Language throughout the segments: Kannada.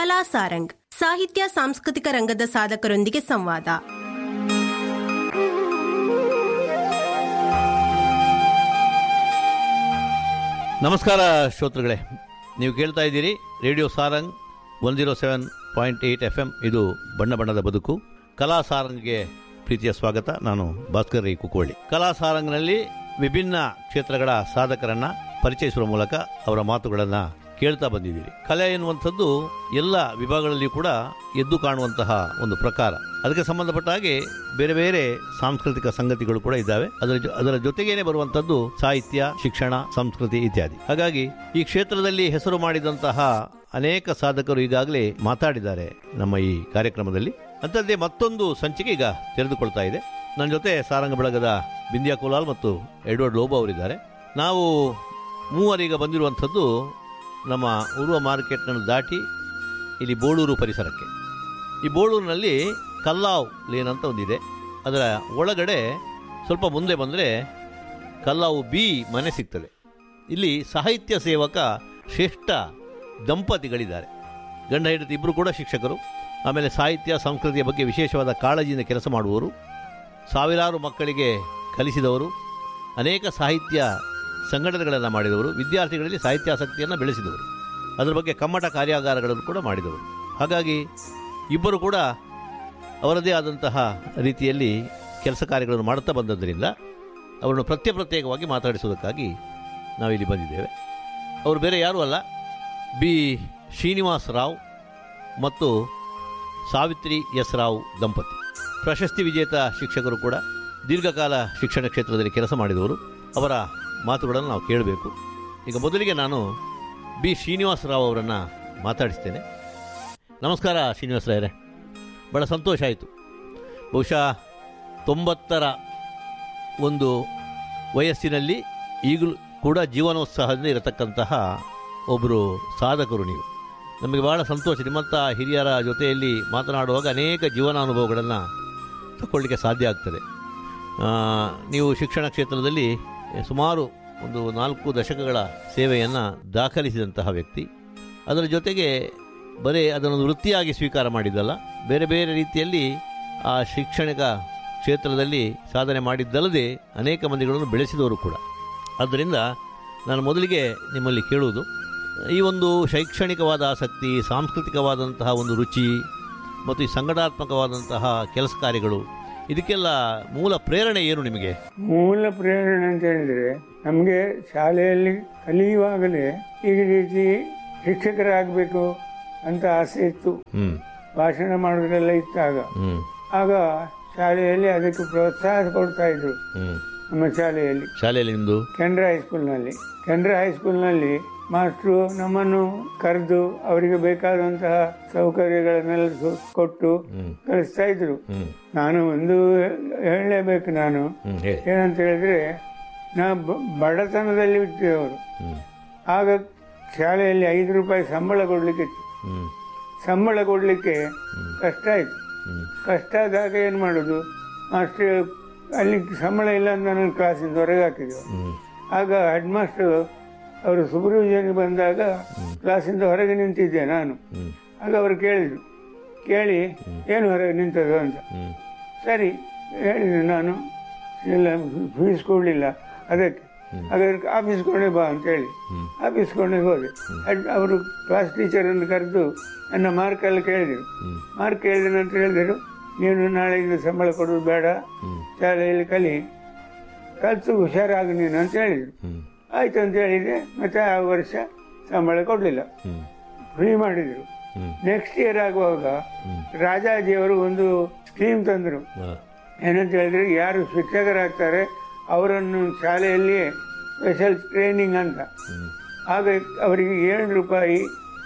ಕಲಾ ಸಾರಂಗ್ ಸಾಹಿತ್ಯ ಸಾಂಸ್ಕೃತಿಕ ರಂಗದ ಸಾಧಕರೊಂದಿಗೆ ಸಂವಾದ ನಮಸ್ಕಾರ ಶ್ರೋತೃಗಳೇ ನೀವು ಕೇಳ್ತಾ ಇದ್ದೀರಿ radio Sarang one zero seven point eight F M ಇದು ಬಣ್ಣ ಬಣ್ಣದ ಬದುಕು ಕಲಾ ಸಾರಂಗ್ಗೆ ಪ್ರೀತಿಯ ಸ್ವಾಗತ ನಾನು ಭಾಸ್ಕರ್ ರೈ ಕುಕೋಳಿ ಕಲಾ ಸಾರಂಗ್ನಲ್ಲಿ ವಿಭಿನ್ನ ಕ್ಷೇತ್ರಗಳ ಸಾಧಕರನ್ನ ಪರಿಚಯಿಸುವ ಮೂಲಕ ಅವರ ಮಾತುಗಳನ್ನು ಕೇಳ್ತಾ ಬಂದಿದ್ದೀರಿ ಕಲೆ ಎನ್ನುವಂಥದ್ದು ಎಲ್ಲ ವಿಭಾಗಗಳಲ್ಲಿಯೂ ಕೂಡ ಎದ್ದು ಕಾಣುವಂತಹ ಒಂದು ಪ್ರಕಾರ ಅದಕ್ಕೆ ಸಂಬಂಧಪಟ್ಟ ಹಾಗೆ ಬೇರೆ ಬೇರೆ ಸಾಂಸ್ಕೃತಿಕ ಸಂಗತಿಗಳು ಕೂಡ ಇದ್ದಾವೆ ಅದರ ಜೊ- ಅದರ ಜೊತೆಗೇನೆ ಬರುವಂತದ್ದು ಸಾಹಿತ್ಯ ಶಿಕ್ಷಣ ಸಂಸ್ಕೃತಿ ಇತ್ಯಾದಿ ಹಾಗಾಗಿ ಈ ಕ್ಷೇತ್ರದಲ್ಲಿ ಹೆಸರು ಮಾಡಿದಂತಹ ಅನೇಕ ಸಾಧಕರು ಈಗಾಗಲೇ ಮಾತಾಡಿದ್ದಾರೆ ನಮ್ಮ ಈ ಕಾರ್ಯಕ್ರಮದಲ್ಲಿ ಅಂಥದ್ದೇ ಮತ್ತೊಂದು ಸಂಚಿಕೆ ಈಗ ತೆರೆದುಕೊಳ್ತಾ ಇದೆ ನನ್ನ ಜೊತೆ ಸಾರಂಗ ಬಳಗದ ಬಿಂದ್ಯಾ ಕುಲಾಲ್ ಮತ್ತು ಎಡ್ವರ್ಡ್ ಲೋಬೋ ಅವರಿದ್ದಾರೆ ನಾವು ಮೂವರೀಗ ಬಂದಿರುವಂಥದ್ದು ನಮ್ಮ ಉರುವ ಮಾರ್ಕೆಟ್ನನ್ನು ದಾಟಿ ಇಲ್ಲಿ ಬೋಳೂರು ಪರಿಸರಕ್ಕೆ ಈ ಬೋಳೂರಿನಲ್ಲಿ ಕಲ್ಲಾವ್ ಲೇನ್ ಅಂತ ಒಂದಿದೆ ಅದರ ಒಳಗಡೆ ಸ್ವಲ್ಪ ಮುಂದೆ ಬಂದರೆ ಕಲ್ಲಾವು ಬಿ ಮನೆ ಸಿಗ್ತದೆ ಇಲ್ಲಿ ಸಾಹಿತ್ಯ ಸೇವಕ ಶ್ರೇಷ್ಠ ದಂಪತಿಗಳಿದ್ದಾರೆ ಗಂಡ ಹೆಂಡತಿ ಇಬ್ಬರು ಕೂಡ ಶಿಕ್ಷಕರು ಆಮೇಲೆ ಸಾಹಿತ್ಯ ಸಂಸ್ಕೃತಿಯ ಬಗ್ಗೆ ವಿಶೇಷವಾದ ಕಾಳಜಿಯಿಂದ ಕೆಲಸ ಮಾಡುವವರು ಸಾವಿರಾರು ಮಕ್ಕಳಿಗೆ ಕಲಿಸಿದವರು ಅನೇಕ ಸಾಹಿತ್ಯ ಸಂಘಟನೆಗಳನ್ನು ಮಾಡಿದವರು ವಿದ್ಯಾರ್ಥಿಗಳಲ್ಲಿ ಸಾಹಿತ್ಯಾಸಕ್ತಿಯನ್ನು ಬೆಳೆಸಿದವರು ಅದರ ಬಗ್ಗೆ ಕಮ್ಮಟ ಕಾರ್ಯಾಗಾರಗಳನ್ನು ಕೂಡ ಮಾಡಿದವರು ಹಾಗಾಗಿ ಇಬ್ಬರು ಕೂಡ ಅವರದೇ ಆದಂತಹ ರೀತಿಯಲ್ಲಿ ಕೆಲಸ ಕಾರ್ಯಗಳನ್ನು ಮಾಡುತ್ತಾ ಬಂದದ್ದರಿಂದ ಅವರನ್ನು ಪ್ರತ್ಯೇಕ ಪ್ರತ್ಯೇಕವಾಗಿ ಮಾತಾಡಿಸುವುದಕ್ಕಾಗಿ ನಾವಿಲ್ಲಿ ಬಂದಿದ್ದೇವೆ ಅವರು ಬೇರೆ ಯಾರೂ ಅಲ್ಲ ಬಿ ಶ್ರೀನಿವಾಸ್ ರಾವ್ ಮತ್ತು ಸಾವಿತ್ರಿ ಎಸ್ ರಾವ್ ದಂಪತಿ ಪ್ರಶಸ್ತಿ ವಿಜೇತ ಶಿಕ್ಷಕರು ಕೂಡ ದೀರ್ಘಕಾಲ ಶಿಕ್ಷಣ ಕ್ಷೇತ್ರದಲ್ಲಿ ಕೆಲಸ ಮಾಡಿದವರು ಅವರ ಮಾತುಗಳನ್ನು ನಾವು ಕೇಳಬೇಕು ಈಗ ಮೊದಲಿಗೆ ನಾನು ಬಿ ಶ್ರೀನಿವಾಸ ರಾವ್ ಅವರನ್ನು ಮಾತಾಡಿಸ್ತೇನೆ ನಮಸ್ಕಾರ ಶ್ರೀನಿವಾಸ ರಾಯರೇ ಭಾಳ ಸಂತೋಷ ಆಯಿತು ಬಹುಶಃ ತೊಂಬತ್ತರ ಒಂದು ವಯಸ್ಸಿನಲ್ಲಿ ಈಗಲೂ ಕೂಡ ಜೀವನೋತ್ಸಾಹದಿಂದ ಇರತಕ್ಕಂತಹ ಒಬ್ಬರು ಸಾಧಕರು ನೀವು ನಮಗೆ ಭಾಳ ಸಂತೋಷ ನಿಮ್ಮಂಥ ಹಿರಿಯರ ಜೊತೆಯಲ್ಲಿ ಮಾತನಾಡುವಾಗ ಅನೇಕ ಜೀವನಾನುಭವಗಳನ್ನು ತಗೊಳ್ಳಿಕ್ಕೆ ಸಾಧ್ಯ ಆಗ್ತದೆ ಆ, ನೀವು ಶಿಕ್ಷಣ ಕ್ಷೇತ್ರದಲ್ಲಿ ಸುಮಾರು ಒಂದು ನಾಲ್ಕು ದಶಕಗಳ ಸೇವೆಯನ್ನು ದಾಖಲಿಸಿದಂತಹ ವ್ಯಕ್ತಿ ಅದರ ಜೊತೆಗೆ ಬರೀ ಅದನ್ನು ವೃತ್ತಿಯಾಗಿ ಸ್ವೀಕಾರ ಮಾಡಿದ್ದಲ್ಲ ಬೇರೆ ಬೇರೆ ರೀತಿಯಲ್ಲಿ ಆ ಶೈಕ್ಷಣಿಕ ಕ್ಷೇತ್ರದಲ್ಲಿ ಸಾಧನೆ ಮಾಡಿದ್ದಲ್ಲದೆ ಅನೇಕ ಮಂದಿಗಳನ್ನು ಬೆಳೆಸಿದವರು ಕೂಡ ಆದ್ದರಿಂದ ನಾನು ಮೊದಲಿಗೆ ನಿಮ್ಮಲ್ಲಿ ಕೇಳುವುದು ಈ ಒಂದು ಶೈಕ್ಷಣಿಕವಾದ ಆಸಕ್ತಿ ಸಾಂಸ್ಕೃತಿಕವಾದಂತಹ ಒಂದು ರುಚಿ ಮತ್ತು ಈ ಸಂಘಟನಾತ್ಮಕವಾದಂತಹ ಕೆಲಸ ಕಾರ್ಯಗಳು ಇದಕ್ಕೆಲ್ಲ ಮೂಲ ಪ್ರೇರಣೆ ಏನು ನಿಮಗೆ ಮೂಲ ಪ್ರೇರಣೆ ಅಂತ ಹೇಳಿದ್ರೆ ನಮಗೆ ಶಾಲೆಯಲ್ಲಿ ಕಲಿಯುವಾಗಲೇ ಈ ರೀತಿ ಶಿಕ್ಷಕರಾಗಬೇಕು ಅಂತ ಆಸೆ ಇತ್ತು ಹ್ಮ್ ಭಾಷಣ ಮಾಡೋದೆಲ್ಲ ಇತ್ತು ಆಗ ಹ್ಮ್ ಆಗ ಶಾಲೆಯಲ್ಲಿ ಅದಕ್ಕೆ ಪ್ರೋತ್ಸಾಹ ಕೊಡ್ತಾ ಇದ್ರು ಹ್ಮ್ ನಮ್ಮ ಶಾಲೆಯಲ್ಲಿ ಶಾಲೆಯಲ್ಲಿ ನಿಮ್ಮದು ಕೆನರಾ ಹೈಸ್ಕೂಲ್ನಲ್ಲಿ ಕೆನರಾ ಹೈಸ್ಕೂಲ್ನಲ್ಲಿ ಮಾಸ್ಟ್ರು ನಮ್ಮನ್ನು ಕರೆದು ಅವರಿಗೆ ಬೇಕಾದಂತಹ ಸೌಕರ್ಯಗಳನ್ನೆಲ್ಲ ಸು- ಕೊಟ್ಟು ಹ್ಮ್ ಕಳಿಸ್ತಾ ಇದ್ರು ಹ್ಮ್ ನಾನು ಒಂದು ಹೇಳಲೇಬೇಕು ನಾನು ಹ್ಮ್ ಹೇಳಿ ಏನಂತ ಹೇಳಿದ್ರೆ ನಾ ಬ- ಬಡತನದಲ್ಲಿ ಬಿಟ್ಟಿದ್ದವರು ಹ್ಮ್ ಆಗ ಶಾಲೆಯಲ್ಲಿ ಐದು ರೂಪಾಯಿ ಸಂಬಳ ಕೊಡ್ಲಿಕ್ಕೆ ಇತ್ತು ಹ್ಮ್ ಸಂಬಳ ಕೊಡ್ಲಿಕ್ಕೆ ಕಷ್ಟ ಆಯ್ತು ಹ್ಮ್ ಕಷ್ಟ ಆದಾಗ ಏನು ಮಾಡೋದು ಮಾಸ್ಟರ್ ಅಲ್ಲಿ ಸಂಬಳ ಇಲ್ಲ ಅಂತ ನನ್ನ ಕ್ಲಾಸಿಂದ ಹೊರಗೆ ಹಾಕಿದ್ರು ಹ್ಮ್ ಆಗ ಹೆಡ್ ಮಾಸ್ಟರ್ ಅವರು ಸೂಪರ್ವಿಷನ್ಗೆ ಬಂದಾಗ ಕ್ಲಾಸಿಂದ ಹೊರಗೆ ನಿಂತಿದ್ದೆ ನಾನು ಹ್ಮ್ ಆಗ ಅವರು ಕೇಳಿದ್ರು ಕೇಳಿ ಏನು ಹೊರಗೆ ನಿಂತದ್ದು ಅಂತ ಹ್ಮ್ ಸರಿ ಹೇಳಿದೆ ನಾನು ಇಲ್ಲ ಫೀಸ್ ಕೊಡಲಿಲ್ಲ ಅದಕ್ಕೆ ಹಾಗಾದ್ರೆ ಆಫೀಸ್ ಕೊಂಡೆ ಬಾ ಅಂತ ಹೇಳಿ ಹ್ಮ್. ಆಫೀಸ್ ಕೊಂಡೆ ಹೋದೆ ಅದ್- ಅವರು ಕ್ಲಾಸ್ ಟೀಚರನ್ನು ಕರೆದು ನನ್ನ ಮಾರ್ಕ್ ಎಲ್ಲ ಕೇಳಿದರು ಹ್ಮ್ ಮಾರ್ಕ್ ಕೇಳಿದ ನಂತರ ಹೇಳಿದರು ನೀನು ನಾಳೆಯಿಂದ ಸಂಬಳ ಕೊಡೋದು ಬೇಡ ಹ್ಮ್ ಶಾಲೆಯಲ್ಲಿ ಕಲಿ ಕಲಿತು ಹುಷಾರಾಗು ನೀನು ಅಂತ ಹೇಳಿದರು ಹ್ಮ್ ಆಯ್ತು ಅಂತ ಹೇಳಿದೆ ಮತ್ತೆ ಆ ವರ್ಷ ಸಂಬಳ ಕೊಡಲಿಲ್ಲ ಹ್ಮ್ ಫ್ರೀ ಮಾಡಿದರು ಹ್ಮ್ ನೆಕ್ಸ್ಟ್ ಇಯರ್ ಆಗುವಾಗ ರಾಜಾಜಿಯವರು ಒಂದು ಸ್ಕೀಮ್ ತಂದರು ಹಾ. ಏನಂತ ಹೇಳಿದ್ರೆ ಯಾರು ಶಿಕ್ಷಕರಾಗ್ತಾರೆ ಅವರನ್ನು ಶಾಲೆಯಲ್ಲಿ ಸ್ಪೆಷಲ್ ಟ್ರೈನಿಂಗ್ ಅಂತ ಹ್ಮ್ ಆಗ ಅವರಿಗೆ ಏಳು ರೂಪಾಯಿ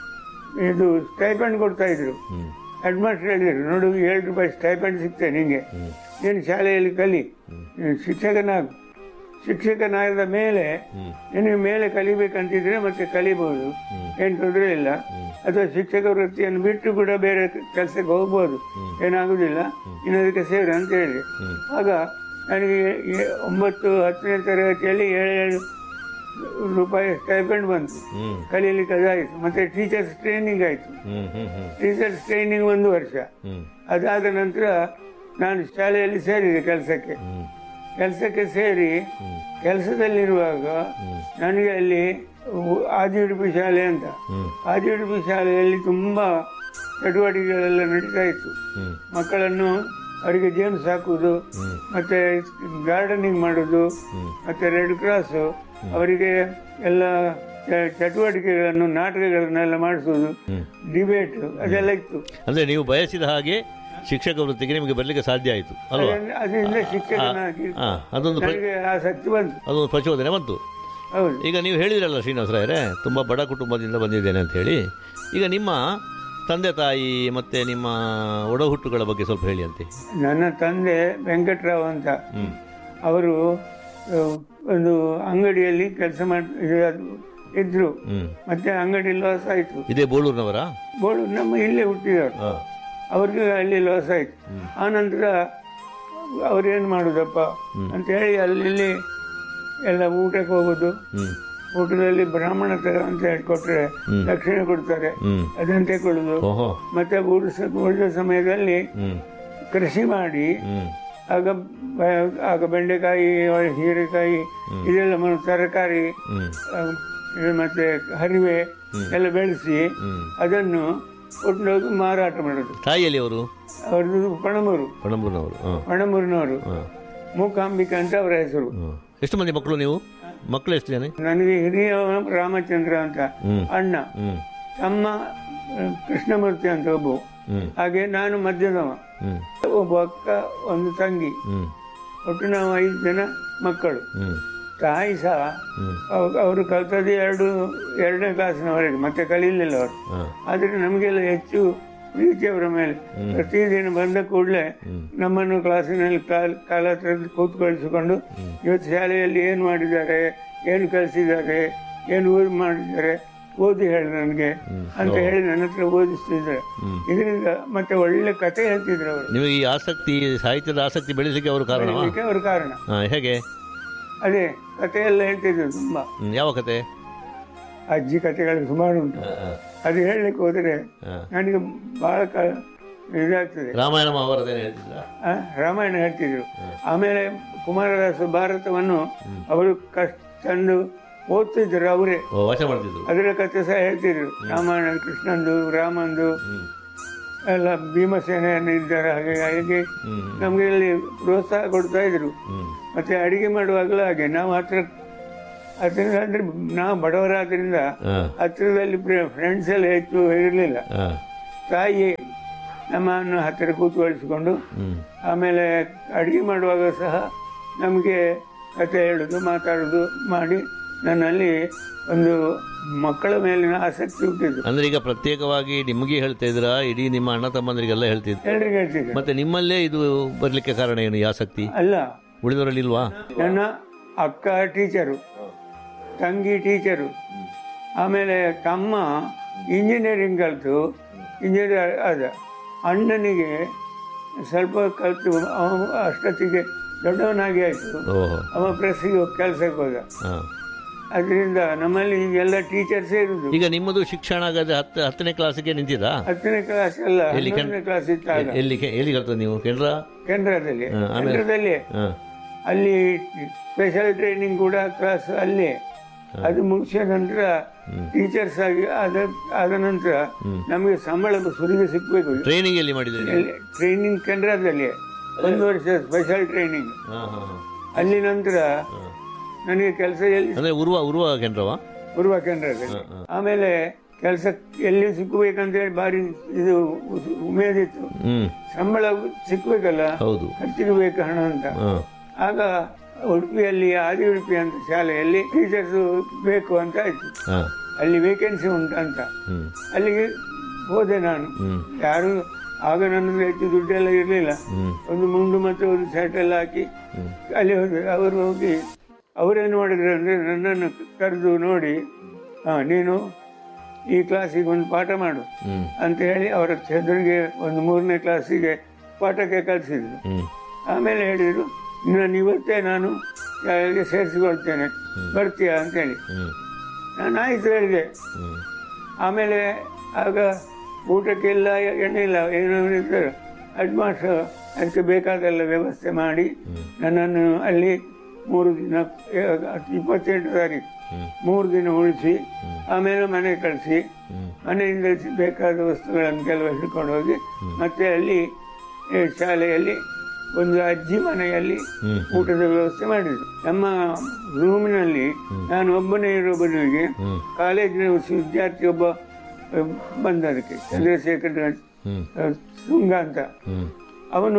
ಇದು ಸ್ಟೈಪೆಂಡ್ ಕೊಡ್ತಾ ಇದ್ರು ಹ್ಮ್ ಹೆಡ್ ಮಾಸ್ಟರ್ ಹೇಳಿದ್ರು ನೋಡು ಏಳು ರೂಪಾಯಿ ಸ್ಟೈಪೆಂಡ್ ಸಿಗ್ತದೆ ನಿಂಗೆ ಹ್ಮ್ ನೀನು ಶಾಲೆಯಲ್ಲಿ ಕಲಿ ನೀನು ಶಿಕ್ಷಕನಾಗು ಶಿಕ್ಷಕನಾದ ಮೇಲೆ ಹ್ಮ್ ನಿನಗೆ ಮೇಲೆ ಕಲಿಬೇಕಂತಿದ್ರೆ ಮತ್ತೆ ಕಲಿಬಹುದು ಏನು ತೊಂದರೆ ಇಲ್ಲ ಅಥವಾ ಶಿಕ್ಷಕ ವೃತ್ತಿಯನ್ನು ಬಿಟ್ಟು ಕೂಡ ಬೇರೆ ಕೆಲಸಕ್ಕೆ ಹೋಗ್ಬೋದು ಏನಾಗುದಿಲ್ಲ ಇನ್ನದಕ್ಕೆ ಸೇರಿ ಅಂತ ಹೇಳಿ ಹ್ಮ್. ಆಗ ನನಗೆ ಎ- ಒಂಬತ್ತು ಹತ್ತನೇ ತರಗತಿಯಲ್ಲಿ ಏಳೇಳು ರೂಪಾಯಿ ಸ್ಟೈಪೆಂಡ್ ಬಂತು ಹ್ಮ್ ಕಲೀಲಿಕ್ಕೆ ಅದಾಯಿತು ಮತ್ತೆ ಟೀಚರ್ಸ್ ಟ್ರೈನಿಂಗ್ ಆಯಿತು ಹ್ಮ್ ಹ್ಮ್ ಹ್ಮ್ ಟೀಚರ್ಸ್ ಟ್ರೈನಿಂಗ್ ಒಂದು ವರ್ಷ ಹ್ಮ್ ಅದಾದ ನಂತರ ನಾನು ಶಾಲೆಯಲ್ಲಿ ಸೇರಿದೆ ಕೆಲಸಕ್ಕೆ ಹ್ಮ್ ಕೆಲಸಕ್ಕೆ ಸೇರಿ ಹ್ಮ್ ಕೆಲಸದಲ್ಲಿರುವಾಗ ಹ್ಮ್ ನನಗೆ ಅಲ್ಲಿ ಉ- ಆದಿಯುಡುಪಿ ಶಾಲೆ ಅಂತ ಹ್ಮ್ ಆದಿಯುಡುಪಿ ಶಾಲೆಯಲ್ಲಿ ತುಂಬ ಚಟುವಟಿಕೆಗಳೆಲ್ಲ ನಡೀತಾ ಇತ್ತು ಹ್ಮ್ ಮಕ್ಕಳನ್ನು ಅವರಿಗೆ ಜೇಮ್ಸ್ ಹಾಕುವುದು ಹ್ಮ್ ಮತ್ತೆ ಗಾರ್ಡನಿಂಗ್ ಮಾಡೋದು ಹ್ಮ್ ಮತ್ತೆ ರೆಡ್ ಕ್ರಾಸ್ ಅವರಿಗೆ ಎಲ್ಲ ಚ- ಚಟುವಟಿಕೆಗಳನ್ನು ನಾಟಕಗಳನ್ನೆಲ್ಲ ಮಾಡಿಸೋದು ಹ್ಮ್ ಡಿಬೇಟ್ ಅದೆಲ್ಲ ಇತ್ತು ಅಂದ್ರೆ ನೀವು ಬಯಸಿದ ಹಾಗೆ ಶಿಕ್ಷಕ ವೃತ್ತಿಗೆ ನಿಮಗೆ ಬರಲಿಕ್ಕೆ ಸಾಧ್ಯ ಆಯಿತು ಅಲ್ವಾ ಅದನ್ನ- ಅದರಿಂದ ಶಿಕ್ಷಕನಾಗಿ ಹಾ ಅದೊಂದು ಪ್ರ- ನನಗೆ ಆಸಕ್ತಿ ಬಂತು ಅದೊಂದು ಪ್ರಚೋದನೆ ಬಂತು ಹೌದು ಈಗ ನೀವು ಹೇಳಿದ್ರಲ್ಲ ಶ್ರೀನಿವಾಸರಾಯರೇ ತುಂಬ ಬಡ ಕುಟುಂಬದಿಂದ ಬಂದಿದ್ದೇನೆ ಅಂತ ಹೇಳಿ ಈಗ ನಿಮ್ಮ ತಂದೆ ತಾಯಿ ಮತ್ತು ನಿಮ್ಮ ಒಡಹುಟ್ಟುಗಳ ಬಗ್ಗೆ ಸ್ವಲ್ಪ ಹೇಳಿ ಅಂತೆ ನನ್ನ ತಂದೆ ವೆಂಕಟರಾವ್ ಅಂತ ಹ್ಞೂ ಅವರು ಆ, ಒಂದು ಅಂಗಡಿಯಲ್ಲಿ ಕೆಲಸ ಮಾಡಿ ಇದ್ರು ಹ್ಞೂ ಮತ್ತೆ ಅಂಗಡಿ ಲಾಸ್ ಆಯ್ತು ಇದೇ ಬೋಳೂರಿನವರ ಬೋಳು ನಮ್ಮ ಇಲ್ಲೇ ಹುಟ್ಟಿದವರು ಹಾಂ ಅವ್ರಿಗೆ ಅಲ್ಲಿ ಲಾಸ್ ಆಯ್ತು ಆ ನಂತರ ಅವ್ರೇನು ಮಾಡುದಪ್ಪ ಅಂತ ಹೇಳಿ ಅಲ್ಲಿ ಇಲ್ಲಿ ಎಲ್ಲ ಊಟಕ್ಕೆ ಹೋಗೋದು ಹ್ಞೂ ಊಟದಲ್ಲಿ ಬ್ರಾಹ್ಮಣ ತರ ಅಂತ ಹೇಳಿ ಕೊಟ್ರೆ ದಕ್ಷಿಣ ಕೊಡ್ತಾರೆ ಹ್ಞೂ ಅದನ್ನು ತಗೊಳ್ಳುದು ಓಹೋ ಮತ್ತೆ ಉಳಿಸ ಉಳಿದ ಸಮಯದಲ್ಲಿ ಹ್ಞೂ ಕೃಷಿ ಮಾಡಿ ಹ್ಞೂ ಆಗ ಬ- ಆಗ ಬೆಂಡೆಕಾಯಿ ಹೀರೆಕಾಯಿ ಇದೆಲ್ಲ ಮ- ತರಕಾರಿ ಹ್ಞೂ ಆ, ಇದು ಮತ್ತೆ ಹರಿವೆ ಎಲ್ಲ ಬೆಳೆಸಿ ಹ್ಞೂ ಅದನ್ನು ಕೊಂಡೋಗಿ ಮಾರಾಟ ಮಾಡೋದು ತಾಯಿಯಲ್ಲಿ ಅವರು ಅವ್ರದ್ದು ಪಣಮೂರು ಪಣಂಬೂರಿನವರು ಹಾಂ ಪಣಮೂರಿನವರು ಹಾಂ ಮೂಕಾಂಬಿಕಾ ಅಂತ ಅವರ ಹೆಸರು ಹಾಂ ಎಷ್ಟು ಮಂದಿ ಮಕ್ಕಳು ನೀವು ಮಕ್ಕಳು ಎಷ್ಟು ಜನ ನನಗೆ ಹಿರಿಯ ರಾಮಚಂದ್ರ ಅಂತ ಹ್ಞೂ ಅಣ್ಣ ಹ್ಞೂ ತಮ್ಮ ಆ, ಕೃಷ್ಣಮೂರ್ತಿ ಅಂತ ಒಬ್ಬ ಹ್ಞೂ ಹಾಗೆ ನಾನು ಮಧ್ಯದವ ಹ್ಞೂ ಒಬ್ಬ ಅಕ್ಕ ಒಂದು ತಂಗಿ ಹ್ಞೂ ಒಟ್ಟು ನಾವು ಐದು ಜನ ಮಕ್ಕಳು ಹ್ಞೂ ತಾಯಿ ಸಹ ಹ್ಞೂ ಅವ್- ಅವರು ಕಲ್ತದ್ದು ಎರಡು ಎರಡನೇ ಕ್ಲಾಸಿನವರೆಗೆ ಮತ್ತೆ ಕಲೀಲಿಲ್ಲ ಅವರು ಹಾಂ ಆದರೆ ನಮಗೆಲ್ಲ ಹೆಚ್ಚು ಪ್ರೀತಿ ಅವರ ಮೇಲೆ ಪ್ರತಿದಿನ ಬಂದ ಕೂಡಲೇ ನಮ್ಮನ್ನು ಕ್ಲಾಸಿನಲ್ಲಿ ಕಾಲ್ ಕಾಲ ಹತ್ರ ಕೂತ್ಕೊಳಿಸಿಕೊಂಡು ಇವತ್ತು ಶಾಲೆಯಲ್ಲಿ ಏನು ಮಾಡಿದ್ದಾರೆ ಏನು ಕಲಿಸಿದ್ದಾರೆ ಏನು ಊರು ಮಾಡಿದ್ದಾರೆ ಓದಿ ಹೇಳಿ ನನಗೆ ಅಂತ ಹೇಳಿ ನನ್ನ ಹತ್ರ ಓದಿಸ್ತಿದ್ದಾರೆ ಇದರಿಂದ ಮತ್ತೆ ಒಳ್ಳೆ ಕತೆ ಹೇಳ್ತಿದ್ರು ಅವರು ನಿಮಗೆ ಈ ಆಸಕ್ತಿ ಸಾಹಿತ್ಯದ ಆಸಕ್ತಿ ಬೆಳೆಸಲಿಕ್ಕೆ ಅವರು ಕಾರಣವಾ ಅದಕ್ಕೆ ಅವ್ರ ಕಾರಣ ಹಾಂ ಹೇಗೆ ಅದೇ ಕತೆ ಎಲ್ಲ ಹೇಳ್ತಿದ್ರು ತುಂಬಾ ಹ್ಮ್, ಯಾವ ಕತೆ ಅಜ್ಜಿ ಕತೆಗಳು ಸುಮಾರು ಉಂಟು ಅದು ಹೇಳಲಿಕ್ಕೆ ಹೋದರೆ ಹಾ. ನನಗೆ ಬಹಳ ಕ ಇದಾಗ್ತದೆ ರಾಮಾಯಣ ಮಹಾಭಾರತ ಹೇಳ್ತಿದ್ರ ಆ, ರಾಮಾಯಣ ಹೇಳ್ತಿದ್ರು ಆಮೇಲೆ ಕುಮಾರದಾಸ ಭಾರತವನ್ನು ಅವರು ಕಷ್ಟ ತಂದು ಓದ್ತಿದ್ರು ಅವರೇ ಓ ವಾಚ ಮಾಡ್ತಿದ್ರು ಅದರ ಕಥೆ ಸಹ ಹೇಳ್ತಿದ್ರು ರಾಮಾಯಣ ಕೃಷ್ಣಂದು ರಾಮಂದು ಹ್ಮ್ ಎಲ್ಲ ಭೀಮಸೇನೆಯನ್ನು ಇದ್ದಾರೆ ಹಾಗೆ ಹಾಗೆ ಹ್ಮ್ ನಮಗೆ ಇಲ್ಲಿ ಪ್ರೋತ್ಸಾಹ ಕೊಡ್ತಾ ಇದ್ರು ಹ್ಮ್ ಮತ್ತೆ ಅಡಿಗೆ ಮಾಡುವಾಗಲೂ ಹಾಗೆ ನಾವು ಹತ್ರ ಅದರಿಂದ ಅಂದ್ರೆ ನಾವು ಬಡವರಾದ್ರಿಂದ ಹಾ ಹತ್ತಿರದಲ್ಲಿ ಫ್ರೆಂಡ್ಸ್ ಎಲ್ಲ ಹೆಚ್ಚು ಇರಲಿಲ್ಲ ಹಾ ತಾಯಿ ನಮ್ಮನ್ನು ಹತ್ತಿರ ಕೂತ್ಕೊಳಿಸಿಕೊಂಡು ಹ್ಮ್ ಆಮೇಲೆ ಅಡುಗೆ ಮಾಡುವಾಗ ಸಹ ನಮಗೆ ಕತೆ ಹೇಳೋದು ಮಾತಾಡೋದು ಮಾಡಿ ನನ್ನಲ್ಲಿ ಒಂದು ಮಕ್ಕಳ ಮೇಲಿನ ಆಸಕ್ತಿ ಹುಟ್ಟಿದ್ದು ಅಂದ್ರೆ ಈಗ ಪ್ರತ್ಯೇಕವಾಗಿ ನಿಮಗೆ ಹೇಳ್ತಾ ಇದ್ರ ಇಡೀ ನಿಮ್ಮ ಅಣ್ಣ ತಮ್ಮಂದರಿಗೆಲ್ಲ ಹೇಳ್ತಿದ್ರು ಎಲ್ರಿಗೆ ಹೇಳ್ತಿದ್ದೆ ಮತ್ತೆ ನಿಮ್ಮಲ್ಲೇ ಇದು ಬರ್ಲಿಕ್ಕೆ ಕಾರಣ ಏನು ಈ ಆಸಕ್ತಿ ಅಲ್ಲ ಉಳಿದವರಲ್ಲಿ ಇಲ್ವಾ ನನ್ನ ಅಕ್ಕ ಟೀಚರು ತಂಗಿ ಟೀಚರು ಆಮೇಲೆ ತಮ್ಮ ಇಂಜಿನಿಯರಿಂಗ್ ಕಲಿತು ಇಂಜಿನಿಯರ್ ಆದ ಅಣ್ಣನಿಗೆ ಸ್ವಲ್ಪ ಕಲಿತು ಅವ ಅಷ್ಟೊತ್ತಿಗೆ ದೊಡ್ಡವನಾಗಿ ಆಯಿತು ಓಹೋ ಅವ ಪ್ರೆಸ್ಸಿಗೆ ಕೆಲಸಕ್ಕೆ ಹೋದ ಹಾ ಅದರಿಂದ ನಮ್ಮಲ್ಲಿ ಎಲ್ಲ ಟೀಚರ್ಸೇ ಇರುದು ಈಗ ನಿಮ್ಮದು ಶಿಕ್ಷಣ ಆಗದೆ ಹತ್ತು ಹತ್ತನೇ ಕ್ಲಾಸಿಗೆ ನಿಂತಿದಾ ಹತ್ತನೇ ಕ್ಲಾಸ್ ಅಲ್ಲ ಎಲ್ಲಿ ಕೆನ್- ಹನ್ನೊಂದನೇ ಕ್ಲಾಸ್ ಇತ್ತಾಗ ಎಲ್ಲಿ ಎಲ್ಲಿ ಕಲ್ತದ್ದು ನೀವು ಕೆನರಾ ಕೇಂದ್ರದಲ್ಲಿ ಹಾ, ಆಮೇಲೆ? ಕೇಂದ್ರದಲ್ಲಿ ಹಾ ಅಲ್ಲಿ ಸ್ಪೆಷಲ್ ಟ್ರೈನಿಂಗ್ ಕೂಡ ಕ್ಲಾಸ್ ಅಲ್ಲೇ ಅದು ಮುಗಿಸಿದ ನಂತರ ಟೀಚರ್ಸ್ ಆಗಿ ಆದ ಆದ ನಂತರ ನಮಗೆ ಸಂಬಳ ಸುರಿಗೆ ಸಿಕ್ಕಬೇಕು ಟ್ರೈನಿಂಗ್ ಎಲ್ಲಿ ಮಾಡಿದ್ರಿ ಟ್ರೈನಿಂಗ್ ಕೇಂದ್ರದಲ್ಲಿ ಒಂದು ವರ್ಷ ಸ್ಪೆಷಲ್ ಟ್ರೈನಿಂಗ್ ಹಾ ಹಾ ಹಾ. ಅಲ್ಲಿ ನಂತರ ನನಗೆ ಕೆಲಸ ಎಲ್ಲಿ ಅಂದ್ರೆ ಉರ್ವ ಉರ್ವ ಕೆನರವಾ ಪೂರ್ವ ಕೇಂದ್ರದಲ್ಲಿ ಆಮೇಲೆ ಕೆಲಸ ಎಲ್ಲಿ ಸಿಕ್ಕಬೇಕಂತ ಹೇಳಿ ಭಾರಿ ಇದು ಉಸ್- ಉಮೇದಿತ್ತು ಹ್ಮ್ ಸಂಬಳ ಸಿಕ್ಕಬೇಕಲ್ಲ ಹೌದು ಖರ್ಚಿಗೆ ಬೇಕು ಹಣ ಅಂತ ಹಾ ಆಗ ಉಡುಪಿಯಲ್ಲಿ ಆದಿ ಉಡುಪಿ ಅಂತ ಶಾಲೆಯಲ್ಲಿ ಟೀಚರ್ಸ್ ಬೇಕು ಅಂತ ಆಯ್ತು ಹಾ ಅಲ್ಲಿ ವೇಕೆನ್ಸಿ ಉಂಟಂತ ಹ್ಮ್ ಅಲ್ಲಿಗೆ ಹೋದೆ ನಾನು ಹ್ಮ್ ಯಾರು ಆಗ ನನ್ನ ಹೆಚ್ಚು ದುಡ್ಡೆಲ್ಲ ಇರಲಿಲ್ಲ ಹ್ಮ್ ಒಂದು ಮುಂಡು ಮತ್ತು ಒಂದು ಶರ್ಟ್ ಎಲ್ಲ ಹಾಕಿ ಹ್ಮ್. ಅಲ್ಲಿ ಹೋದೆ ಅವರು ಹೋಗಿ ಅವರೇನು ಮಾಡಿದ್ರು ಅಂದರೆ ನನ್ನನ್ನು ಕರೆದು ನೋಡಿ ಹಾಂ ನೀನು ಈ ಕ್ಲಾಸಿಗೆ ಒಂದು ಪಾಠ ಮಾಡು ಹ್ಮ್ ಅಂತ ಹೇಳಿ ಅವರ ಎದುರಿಗೆ ಒಂದು ಮೂರನೇ ಕ್ಲಾಸಿಗೆ ಪಾಠಕ್ಕೆ ಕಲಿಸಿದ್ರು ಹ್ಮ್ ಆಮೇಲೆ ಹೇಳಿದರು ನಾನು ಇವತ್ತೇ ನಾನು ಶಾಲೆಗೆ ಸೇರಿಸಿಕೊಳ್ತೇನೆ ಬರ್ತೀಯಾ ಅಂತೇಳಿ ಹ್ಮ್ ನಾನು ಆಯ್ತು ಹೇಳಿದೆ ಹ್ಮ್ ಆಮೇಲೆ ಆಗ ಊಟಕ್ಕೆಲ್ಲ ಎಣ್ಣೆ ಇಲ್ಲ ಏನು ಇದ್ದಾರೆ ಅಡ್ವಾನ್ಸ್ ಅದಕ್ಕೆ ಬೇಕಾದೆಲ್ಲ ವ್ಯವಸ್ಥೆ ಮಾಡಿ ನನ್ನನ್ನು ಅಲ್ಲಿ ಮೂರು ದಿನ ಆ, ಇಪ್ಪತ್ತೆಂಟು ತಾರೀಕು ಹ್ಮ್. ಮೂರು ದಿನ ಉಳಿಸಿ ಆಮೇಲೆ ಮನೆ ಕಳಿಸಿ ಹ್ಮ್. ಮನೆಯಿಂದ ಬೇಕಾದ ವಸ್ತುಗಳನ್ನು ಕೆಲವು ಹಿಡ್ಕೊಂಡು ಹೋಗಿ ಮತ್ತೆ ಅಲ್ಲಿ ಏ, ಶಾಲೆಯಲ್ಲಿ ಒಂದು ಅಜ್ಜಿ ಮನೆಯಲ್ಲಿ ಹ್ಮ್. ಊಟದ ವ್ಯವಸ್ಥೆ ಮಾಡಿದ್ರು ನಮ್ಮ ರೂಮಿನಲ್ಲಿ ನಾನು ಒಬ್ಬನೇ ಇರೋಬ್ಬನಿಗೆ ಹ್ಮ್. ಕಾಲೇಜಿನ ವಿದ್ಯಾರ್ಥಿ ಒಬ್ಬ ಆ, ಬಂದ ಅದಕ್ಕೆ ಚಂದ್ರಶೇಖರ್ ಹ್ಮ್ ಆ, ಶೃಂಗ ಅಂತ ಹ್ಮ್ ಅವನು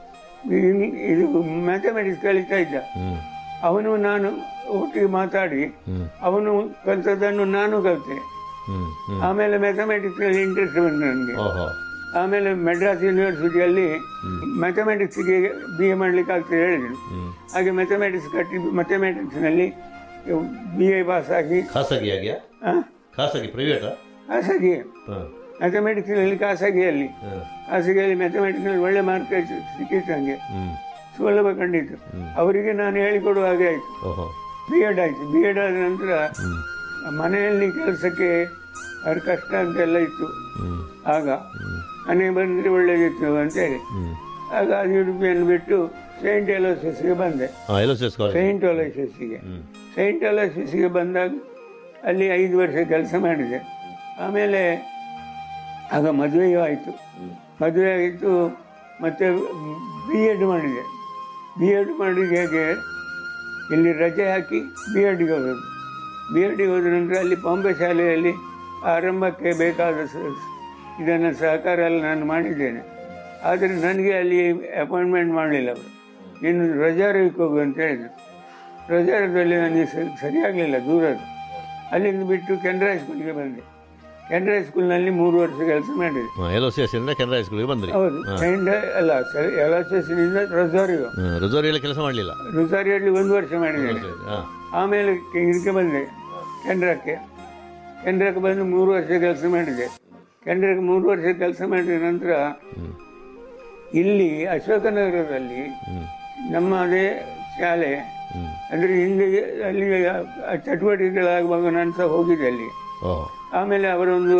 ಇ- ಇದು ಮ್ಯಾಥಮೆಟಿಕ್ಸ್ ಕಲಿತಾ ಇದ್ದ ಹ್ಮ್ ಅವನು ನಾನು ಒಟ್ಟಿಗೆ ಮಾತಾಡಿ ಹ್ಮ್ ಅವನು ಕಲಿತದ್ದನ್ನು ನಾನು ಕಲಿತೆ ಹ್ಮ್ ಹ್ಮ್ ಆಮೇಲೆ ಮ್ಯಾಥಮೆಟಿಕ್ಸ್ ಅಲ್ಲಿ ಇಂಟ್ರೆಸ್ಟ್ ಬಂತು ನನಗೆ ಓಹೋ ಆಮೇಲೆ ಮೆಡ್ರಾಸ್ ಯೂನಿವರ್ಸಿಟಿಯಲ್ಲಿ ಮ್ಯಾಥಮೆಟಿಕ್ಸ್ಗೆ ಬಿ ಎ ಮಾಡ್ಲಿಕ್ಕೆ ಆಗ್ತದೆ ಹೇಳಿದ್ರು ಹ್ಮ್ ಹಾಗೆ ಮ್ಯಾಥಮೆಟಿಕ್ಸ್ ಕಟ್ಟಿ ಮ್ಯಾಥಮೆಟಿಕ್ಸ್ನಲ್ಲಿ ಬಿ ಎ ಪಾಸ್ ಆಗಿ ಖಾಸಗಿಯಾಗ್ಯಾ ಆ, ಖಾಸಗಿ ಪ್ರೈವೇಟಾ ಖಾಸಗಿ ಹಾಂ ಮ್ಯಾಥಮೆಟಿಕ್ಸ್ನಲ್ಲಿ ಖಾಸಗಿಯಲ್ಲಿ ಹಾಂ ಖಾಸಗಿಯಲ್ಲಿ ಮ್ಯಾಥಮೆಟಿಕ್ಸ್ನಲ್ಲಿ ಒಳ್ಳೆ ಮಾರ್ಕ್ ಸಿಕ್ಕಿತ್ತು ನನಗೆ ಹ್ಮ್ ಸುಲಭ ಕಂಡಿತ್ತು ಅವರಿಗೆ ನಾನು ಹೇಳಿಕೊಡುವ ಹಾಗೆ ಆಯಿತು ಓಹೋ ಬಿ ಎಡ್ ಆಯಿತು ಬಿ ಎಡ್ ಆದ ನಂತರ ಹ್ಮ್ ಮನೆಯಲ್ಲಿ ಕೆಲಸಕ್ಕೆ ಅವ್ರ ಕಷ್ಟ ಅಂತೆಲ್ಲ ಇತ್ತು ಹ್ಮ್ ಆಗ ಮನೆಗೆ ಬಂದರೆ ಒಳ್ಳೇದಿತ್ತು ಅಂತೇಳಿ ಹ್ಮ್ ಆಗ ಅದು ಉಡುಪಿಯನ್ನು ಬಿಟ್ಟು ಸೈಂಟ್ ಎಲೋಸಿಸ್ಗೆ ಬಂದೆ ಹಾಂ L S S college saint ಎಲೋಸಿಸ್ಗೆ ಹ್ಮ್ ಸೈಂಟ್ ಎಲೋಸಿಸ್ಗೆ ಬಂದಾಗ ಅಲ್ಲಿ ಐದು ವರ್ಷ ಕೆಲಸ ಮಾಡಿದೆ ಆಮೇಲೆ ಆಗ ಮದುವೆಯೂ ಆಯಿತು ಮದುವೆ ಆಗಿತ್ತು ಮತ್ತೆ ಬಿ ಎಡ್ ಮಾಡಿದೆ ಬಿ ಎಡ್ ಮಾಡಿದ ಹೇಗೆ ಇಲ್ಲಿ ರಜೆ ಹಾಕಿ ಬಿ ಎಡ್ಗೆ ಹೋಗೋದು ಬಿ ಎಡ್ಗೆ ಹೋದ ನಂತರ ಅಲ್ಲಿ ಬಾಂಬೆ ಶಾಲೆಯಲ್ಲಿ ಆರಂಭಕ್ಕೆ ಬೇಕಾದ ಸ- ಇದನ್ನು ಸಹಕಾರ ಎಲ್ಲ ನಾನು ಮಾಡಿದ್ದೇನೆ ಆದರೆ ನನಗೆ ಅಲ್ಲಿ ಅಪಾಯಿಂಟ್ಮೆಂಟ್ ಮಾಡಲಿಲ್ಲ ಅವರು ನೀನು ರಜಾರಕ್ಕೆ ಹೋಗು ಅಂತ ಹೇಳಿದರು ರಜಾರದಲ್ಲಿ ನನಗೆ ಸ- ಸರಿಯಾಗಲಿಲ್ಲ ದೂರದ್ದು ಅಲ್ಲಿಂದ ಬಿಟ್ಟು ಕೆನರಾ ಸ್ಕೂಲ್ಗೆ ಬಂದೆ ಕೆನರಾ ಸ್ಕೂಲ್ನಲ್ಲಿ ಮೂರು ವರ್ಷ ಕೆಲಸ ಮಾಡಿದೆ ಹಾಂ ಎಲ್ ಎಸ್ ಎಸ್ ಇಂದ ಕೆನರಾ ಸ್ಕೂಲ್ಗೆ ಬಂದ್ರಿ ಹೌದು ಸೈಂಡ್ ಅಲ್ಲ ಸರಿ ಎಲ್ ಎಸ್ ಎಸ್ನಿಂದ ರೊಸಾರಿಯೋ ಹಾಂ ರಿಸೋರಿಯಲ್ಲಿ ಕೆಲಸ ಮಾಡಲಿಲ್ಲ ರೊಸಾರಿಯಲ್ಲಿ ಒಂದು ವರ್ಷ ಮಾಡಿದ್ದೇನೆ ಹಾಂ ಆಮೇಲೆ ಕೆ- ಇದಕ್ಕೆ ಬಂದೆ ಕೆನರಾಕ್ಕೆ ಕೆನರಾಕ್ಕೆ ಬಂದು ಮೂರು ವರ್ಷ ಕೆಲಸ ಮಾಡಿದೆ ಕೆನರಾಕ್ಕೆ ಮೂರು ವರ್ಷ ಕೆಲಸ ಮಾಡಿದ ನಂತರ ಇಲ್ಲಿ ಅಶೋಕನಗರದಲ್ಲಿ ಹ್ಮ್ ನಮ್ಮ ಅದೇ ಶಾಲೆ ಹ್ಮ್ ಅಂದರೆ ಹಿಂದೆ ಅಲ್ಲಿ ಆ ಚಟುವಟಿಕೆಗಳಾಗುವಾಗ ನಾನು ಸಹ ಹೋಗಿದ್ದೆ ಅಲ್ಲಿ ಓಹ್ ಆಮೇಲೆ ಅವರೊಂದು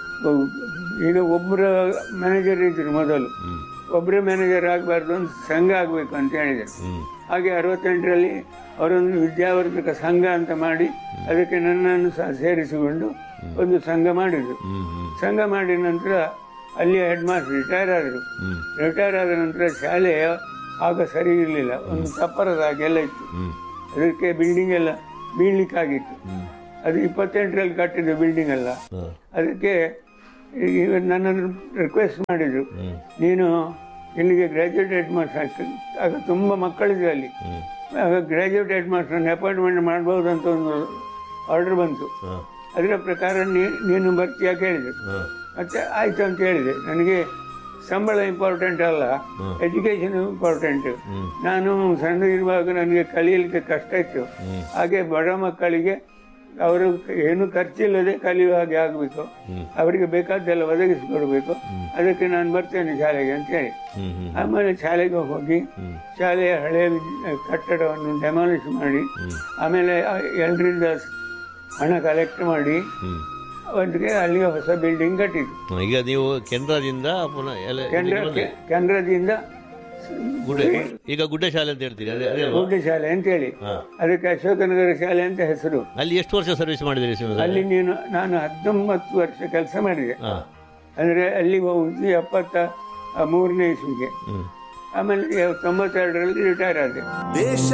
ಈಗ ಒಬ್ಬರ ಮ್ಯಾನೇಜರ್ ಇದ್ರು ಮೊದಲು ಹ್ಮ್ ಒಬ್ಬರೇ ಮ್ಯಾನೇಜರ್ ಆಗಬಾರ್ದು ಒಂದು ಸಂಘ ಆಗಬೇಕು ಅಂತ ಹೇಳಿದರು ಹ್ಮ್ ಹಾಗೆ ಅರವತ್ತೆಂಟರಲ್ಲಿ ಅವರೊಂದು ವಿದ್ಯಾವರ್ಧಕ ಸಂಘ ಅಂತ ಮಾಡಿ ಅದಕ್ಕೆ ನನ್ನನ್ನು ಸಹ ಸೇರಿಸಿಕೊಂಡು ಒಂದು ಸಂಘ ಮಾಡಿದರು ಹ್ಮ್ ಹ್ಮ್ ಸಂಘ ಮಾಡಿದ ನಂತರ ಅಲ್ಲಿ ಹೆಡ್ ಮಾಸ್ಟರ್ ರಿಟೈರ್ ಆದರು ಹ್ಮ್ ರಿಟೈರ್ ಆದ ನಂತರ ಶಾಲೆ ಆಗ ಸರಿ ಇರಲಿಲ್ಲ ಒಂದು ಚಪ್ಪರದ ಹಾಗೆಲ್ಲ ಇತ್ತು ಹ್ಮ್ ಅದಕ್ಕೆ ಬಿಲ್ಡಿಂಗ್ ಎಲ್ಲ ಬೀಳ್ಲಿಕ್ಕಾಗಿತ್ತು ಹ್ಮ್ ಅದು ಇಪ್ಪತ್ತೆಂಟರಲ್ಲಿ ಕಟ್ಟಿದ ಬಿಲ್ಡಿಂಗ್ ಅಲ್ಲ ಹಾಂ ಅದಕ್ಕೆ ಈಗ ನನ್ನನ್ನು ರಿಕ್ವೆಸ್ಟ್ ಮಾಡಿದರು ಹ್ಮ್ ನೀನು ಇಲ್ಲಿಗೆ ಗ್ರ್ಯಾಜುಯೇಟ್ ಹೆಡ್ ಮಾಸ್ಟರ್ ಆಗ್ತದೆ ಆಗ ತುಂಬ ಮಕ್ಕಳಿದೆ ಅಲ್ಲಿ ಹ್ಮ್ ಆಗ ಗ್ರ್ಯಾಜುಯೇಟ್ ಹೆಡ್ ಮಾಸ್ಟರ್ನ ಅಪಾಯಿಂಟ್ಮೆಂಟ್ ಮಾಡ್ಬೋದು ಅಂತ ಒಂದು ಆರ್ಡರ್ ಬಂತು ಹಾಂ ಅದರ ಪ್ರಕಾರ ನೀ- ನೀನು ಬರ್ತೀಯಾ ಕೇಳಿದೆ ಹಾಂ ಮತ್ತೆ ಆಯ್ತು ಅಂತ ಹೇಳಿದೆ ನನಗೆ ಸಂಬಳ ಇಂಪಾರ್ಟೆಂಟ್ ಅಲ್ಲ ಎಜುಕೇಶನ್ ಇಂಪಾರ್ಟೆಂಟ್ ಹ್ಮ್. ನಾನು ಸಣ್ಣ ಇರುವಾಗ ನನಗೆ ಕಲಿಯಲಿಕ್ಕೆ ಕಷ್ಟ ಇತ್ತು ಹ್ಮ್. ಹಾಗೆ ಬಡ ಮಕ್ಕಳಿಗೆ ಅವರು ಏನು ಖರ್ಚಿಲ್ಲದೆ ಕಲಿಯುವ ಹಾಗೆ ಆಗಬೇಕು ಹ್ಮ್. ಅವರಿಗೆ ಬೇಕಾದ್ದೆಲ್ಲ ಒದಗಿಸಿಕೊಡ್ಬೇಕು ಅದಕ್ಕೆ ನಾನು ಬರ್ತೇನೆ ಶಾಲೆಗೆ ಅಂತ ಹೇಳಿ ಹ್ಮ್ ಹ್ಮ್ ಆಮೇಲೆ ಶಾಲೆಗೆ ಹೋಗಿ ಶಾಲೆಯ ಹಳೆಯ ವಿದ್- ಕಟ್ಟಡವನ್ನು ಡೆಮಾಲಿಷ್ ಮಾಡಿ ಆಮೇಲೆ ಎಲ್ಲರಿಂದ ಹಣ ಕಲೆಕ್ಟ್ ಮಾಡಿ ಹ್ಮ್ ಅವರಿಗೆ ಅಲ್ಲಿ ಹೊಸ ಬಿಲ್ಡಿಂಗ್ ಕಟ್ಟಿದ್ರು ಈಗ ನೀವು ಕೆನರಾದಿಂದ ಪುನಃ ಎಲ್ಲ ಕೆನರಾ ಕೆನರಾದಿಂದ ಗುಡ್ಡೆ ಈಗ ಗುಡ್ಡೆ ಶಾಲೆ ಅಂತ ಹೇಳ್ತೀರಿ ಅದೇ ಅದೇ ಅಲ್ವಾ ಗುಡ್ಡ ಶಾಲೆ ಅಂತೇಳಿ ಹಾ. ಅದಕ್ಕೆ ಅಶೋಕನಗರ ಶಾಲೆ ಅಂತ ಹೆಸರು ಅಲ್ಲಿ ಎಷ್ಟು ವರ್ಷ ಸರ್ವಿಸ್ ಮಾಡಿದಿರಿ ಶಿವಮೊಗ್ಗ ಅಲ್ಲಿ ನೀನು ನಾನು ಹತ್ತೊಂಬತ್ತು ವರ್ಷ ಕೆಲಸ ಮಾಡಿದೆ ಹಾ ಅಂದರೆ ಅಲ್ಲಿ ಹೋಗಿ ಎಪ್ಪತ್ತ ಮೂರನೇ ಇಸ್ವಿಗೆ ಹ್ಮ್ ಆಮೇಲೆ ತೊಂಬತ್ತೆರಡರಲ್ಲಿ ರಿಟೈರ್ ಆದೆ ದೇಶ